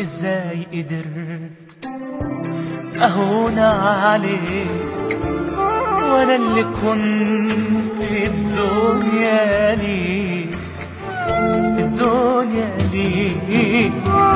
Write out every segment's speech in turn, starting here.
ازاي قدرت اهون عليك وانا اللي كنت الدنيا ليك الدنيا ليك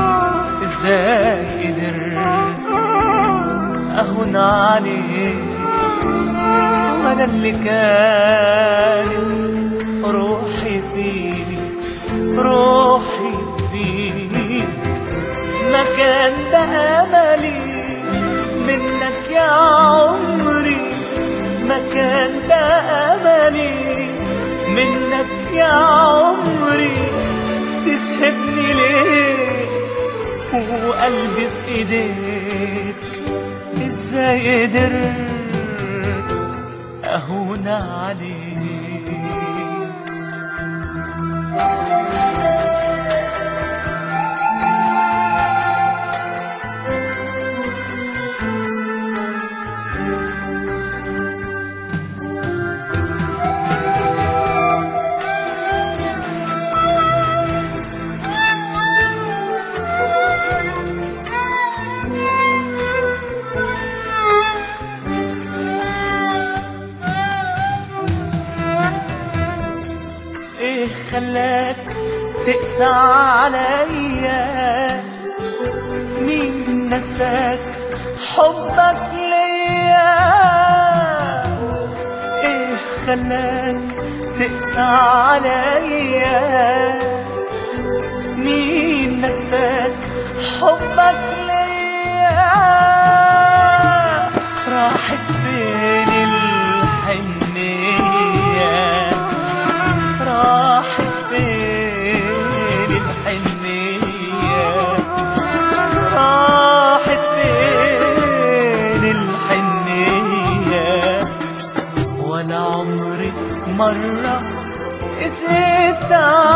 ازاي قدرت اهون عليك وانا اللي كانت روحي فيك روحي فيك ما كان ده املي منك يا عمري ما كان ده املي منك يا عمري تسحبني ليه وقلبي في ايديك ازاي قدرت اهون عليك ايه خلاك تقسى عليا مين نساك حبك ليا ايه خلاك تقسى عليا مين نساك حبك ليا راحت فين الحنيه راحت فين الحنية راحت فين الحنية ولا عمري مرة قسيت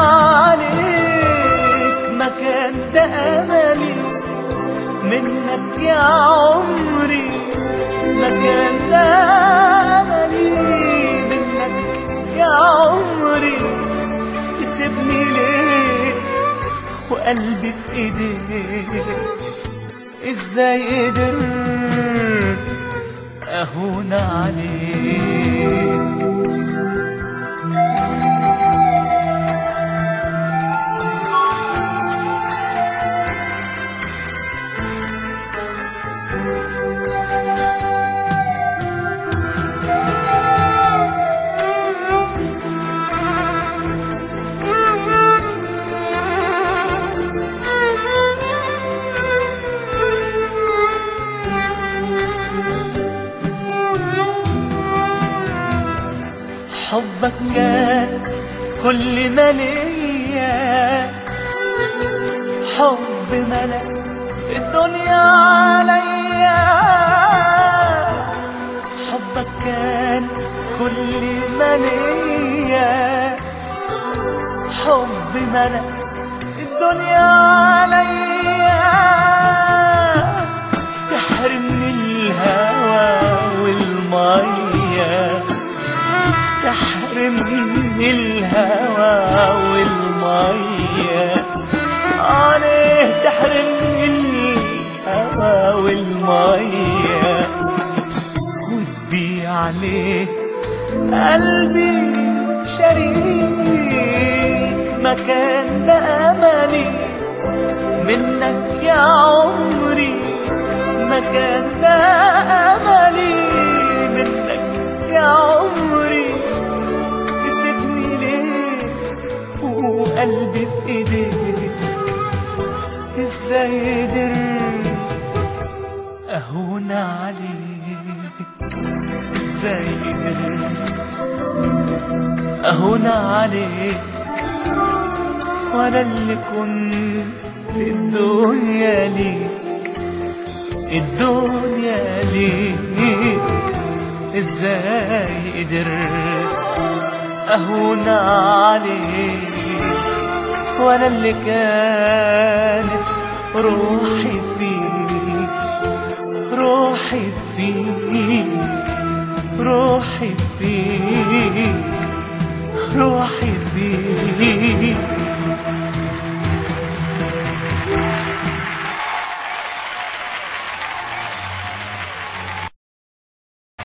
عليك ما كان ده أملي منك يا عمري ما كان ده أملي منك يا عمري تسيبني ليه وقلبي في ايديك ازاي قدرت اهون عليك حبك كان كل ما ليا حب ملك الدنيا عليا حبك كان كل ما ليا حب ملك الدنيا عليا تحرمني الهوى والميه تحرمني الهوى والمية عليه تحرمني الهوى والمية وتبيع عليه قلبي شريك ما كان ده أملي منك يا عمري ما كان ده أملي منك يا عمري تسيبني ليه وقلبي في ايديك ازاي قدرت اهون عليك ازاي قدرت اهون عليك وانا اللي كنت الدنيا ليك الدنيا ليك ازاي قدرت اهون عليك وانا اللي كانت روحي فيك روحي فيك روحي فيك روحي فيك